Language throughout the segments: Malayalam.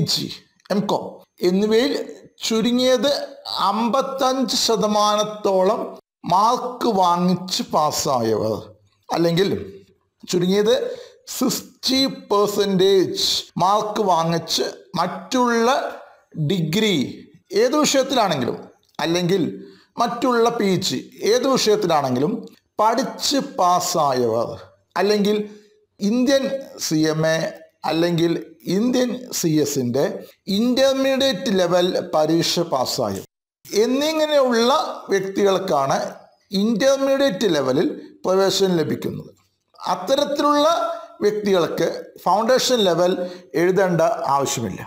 ജി എം കോം എന്നിവയിൽ ചുരുങ്ങിയത് അമ്പത്തഞ്ച് ശതമാനത്തോളം മാർക്ക് വാങ്ങിച്ച് പാസ്സായവർ അല്ലെങ്കിൽ ചുരുങ്ങിയത് സിക്സ്റ്റി പെർസെൻറ്റേജ് മാർക്ക് വാങ്ങിച്ച് മറ്റുള്ള ഡിഗ്രി ഏത് വിഷയത്തിലാണെങ്കിലും അല്ലെങ്കിൽ മറ്റുള്ള പി ജി ഏത് വിഷയത്തിലാണെങ്കിലും പഠിച്ച് പാസ്സായവർ അല്ലെങ്കിൽ ഇന്ത്യൻ സി എം എ അല്ലെങ്കിൽ ഇന്ത്യൻ സി എസിൻ്റെ ഇൻ്റർമീഡിയറ്റ് ലെവൽ പരീക്ഷ പാസ്സായവർ എന്നിങ്ങനെയുള്ള വ്യക്തികൾക്കാണ് ഇൻ്റർമീഡിയറ്റ് ലെവലിൽ പ്രവേശനം ലഭിക്കുന്നത് അത്തരത്തിലുള്ള വ്യക്തികൾക്ക് ഫൗണ്ടേഷൻ ലെവൽ എഴുതേണ്ട ആവശ്യമില്ല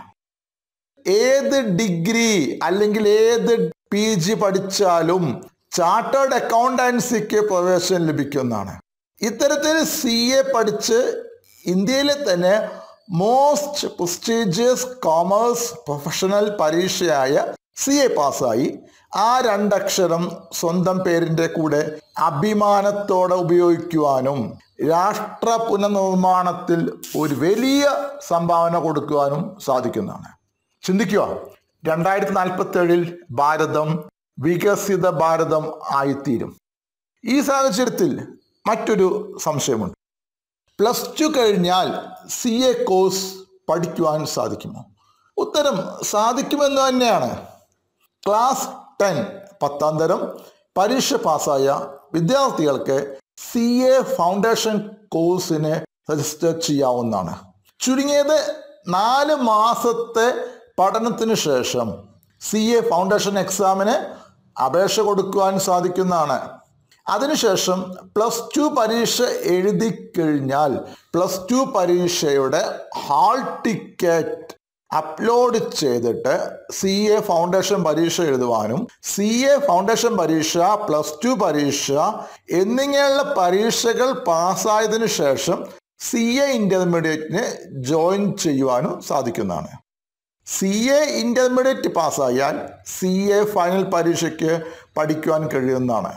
ഏത് ഡിഗ്രി അല്ലെങ്കിൽ ഏത് പി ജി പഠിച്ചാലും ചാർട്ടേഡ് അക്കൗണ്ടൻസിക്ക് പ്രവേശനം ലഭിക്കുന്നതാണ് ഇത്തരത്തിൽ സി എ പഠിച്ച് ഇന്ത്യയിലെ തന്നെ മോസ്റ്റ് പ്രസ്റ്റീജിയസ് കോമേഴ്സ് പ്രൊഫഷണൽ പരീക്ഷയായ സി എ പാസ്സായി ആ രണ്ടക്ഷരം സ്വന്തം പേരിൻ്റെ കൂടെ അഭിമാനത്തോടെ ഉപയോഗിക്കുവാനും രാഷ്ട്ര പുനർനിർമ്മാണത്തിൽ ഒരു വലിയ സംഭാവന കൊടുക്കുവാനും സാധിക്കുന്നതാണ് ചിന്തിക്കുക രണ്ടായിരത്തി നാൽപ്പത്തി ഏഴിൽ ഭാരതം വികസിത ഭാരതം ആയിത്തീരും ഈ സാഹചര്യത്തിൽ മറ്റൊരു സംശയമുണ്ട് പ്ലസ് ടു കഴിഞ്ഞാൽ സി എ കോഴ്സ് പഠിക്കുവാൻ സാധിക്കുമോ ഉത്തരം സാധിക്കുമെന്ന് തന്നെയാണ് ക്ലാസ് ടെൻ പത്താം തരം പരീക്ഷ പാസ്സായ വിദ്യാർത്ഥികൾക്ക് സി എ ഫൗണ്ടേഷൻ കോഴ്സിന് രജിസ്റ്റർ ചെയ്യാവുന്നതാണ് ചുരുങ്ങിയത് നാല് മാസത്തെ പഠനത്തിന് ശേഷം സി എ ഫൗണ്ടേഷൻ എക്സാമിന് അപേക്ഷ കൊടുക്കുവാൻ സാധിക്കുന്നതാണ് അതിനുശേഷം പ്ലസ് ടു പരീക്ഷ എഴുതി കഴിഞ്ഞാൽ പ്ലസ് ടു പരീക്ഷയുടെ ഹാൾ ടിക്കറ്റ് അപ്ലോഡ് ചെയ്തിട്ട് സി എ ഫൗണ്ടേഷൻ പരീക്ഷ എഴുതുവാനും സി എ ഫൗണ്ടേഷൻ പരീക്ഷ പ്ലസ് ടു പരീക്ഷ എന്നിങ്ങനെയുള്ള പരീക്ഷകൾ പാസ്സായതിനു ശേഷം സി എ ഇൻ്റർമീഡിയറ്റിന് ജോയിൻ ചെയ്യുവാനും സാധിക്കുന്നതാണ് സി എ ഇൻ്റർമീഡിയറ്റ് പാസ്സായാൽ സി എ ഫൈനൽ പരീക്ഷയ്ക്ക് പഠിക്കുവാൻ കഴിയുന്നതാണ്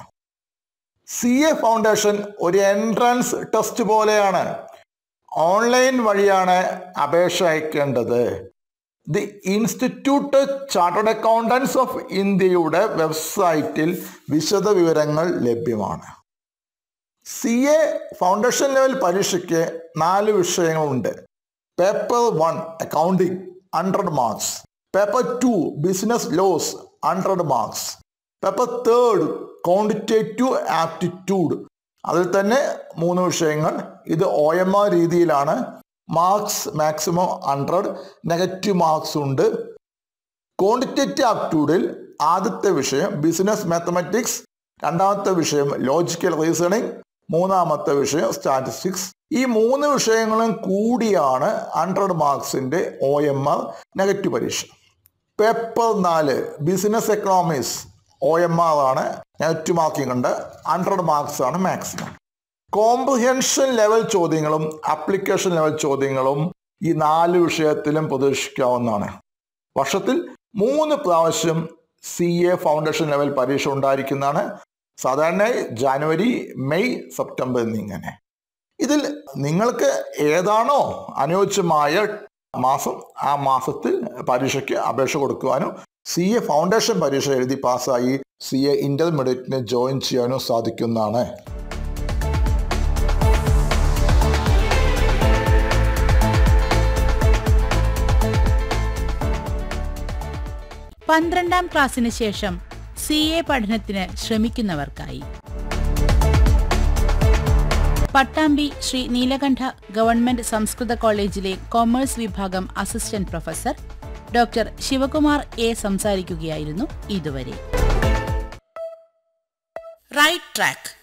സി എ ഫൗണ്ടേഷൻ ഒരു എൻട്രൻസ് ടെസ്റ്റ് പോലെയാണ് ഓൺലൈൻ വഴിയാണ് അപേക്ഷ അയക്കേണ്ടത് the institute chartered accountants of ഇന്ത്യയുടെ വെബ്സൈറ്റിൽ വിശദ വിവരങ്ങൾ ലഭ്യമാണ് സി എ ഫൗണ്ടേഷൻ ലെവൽ പരീക്ഷയ്ക്ക് നാല് വിഷയങ്ങളുണ്ട് paper one accounting hundred marks paper two business laws hundred marks paper third quantitative aptitude അതിൽ തന്നെ മൂന്ന് വിഷയങ്ങൾ ഇത് ഒ എം ആർ രീതിയിലാണ് marks maximum hundred negative marks ഉണ്ട് ക്വാണ്ടിറ്റേറ്റീവ് ആപ്റ്റ്യൂഡിൽ ആദ്യത്തെ വിഷയം ബിസിനസ് മാത്തമാറ്റിക്സ് രണ്ടാമത്തെ വിഷയം ലോജിക്കൽ റീസണിങ് മൂന്നാമത്തെ വിഷയം സ്റ്റാറ്റിസ്റ്റിക്സ് ഈ മൂന്ന് വിഷയങ്ങളും കൂടിയാണ് ഹൺഡ്രഡ് മാർക്സിന്റെ ഒ എം ആർ നെഗറ്റീവ് പരീക്ഷ പേപ്പർ നാല് business economics O M R ആണ് നെഗറ്റീവ് മാർക്കിംഗ് ഉണ്ട് ഹൺഡ്രഡ് മാർക്സ് ആണ് മാക്സിമം കോംപ്രിഹെൻഷൻ ലെവൽ ചോദ്യങ്ങളും അപ്ലിക്കേഷൻ ലെവൽ ചോദ്യങ്ങളും ഈ നാല് വിഷയത്തിലും പ്രതീക്ഷിക്കാവുന്നതാണ് വർഷത്തിൽ മൂന്ന് പ്രാവശ്യം സി എ ഫൗണ്ടേഷൻ ലെവൽ പരീക്ഷ ഉണ്ടായിരിക്കുന്നതാണ് സാധാരണയായി ജാനുവരി മെയ് സെപ്റ്റംബർ എന്നിങ്ങനെ ഇതിൽ നിങ്ങൾക്ക് ഏതാണോ അനുയോജ്യമായ മാസം ആ മാസത്തിൽ പരീക്ഷയ്ക്ക് അപേക്ഷ കൊടുക്കുവാനും സി എ ഫൗണ്ടേഷൻ പരീക്ഷ എഴുതി പാസ്സായി സി എ ഇന്റർമീഡിയറ്റിന് ജോയിൻ ചെയ്യാനും സാധിക്കുന്നതാണ് പന്ത്രണ്ടാം ക്ലാസ്സിന് ശേഷം സി എ പഠനത്തിന് ശ്രമിക്കുന്നവർക്കായി പട്ടാമ്പി ശ്രീ നീലകണ്ഠ ഗവൺമെന്റ് സംസ്കൃത കോളേജിലെ കൊമേഴ്സ് വിഭാഗം assistant professor doctor Sivakumar A സംസാരിക്കുകയായിരുന്നു ഇതുവരെ റൈറ്റ് ട്രാക്ക്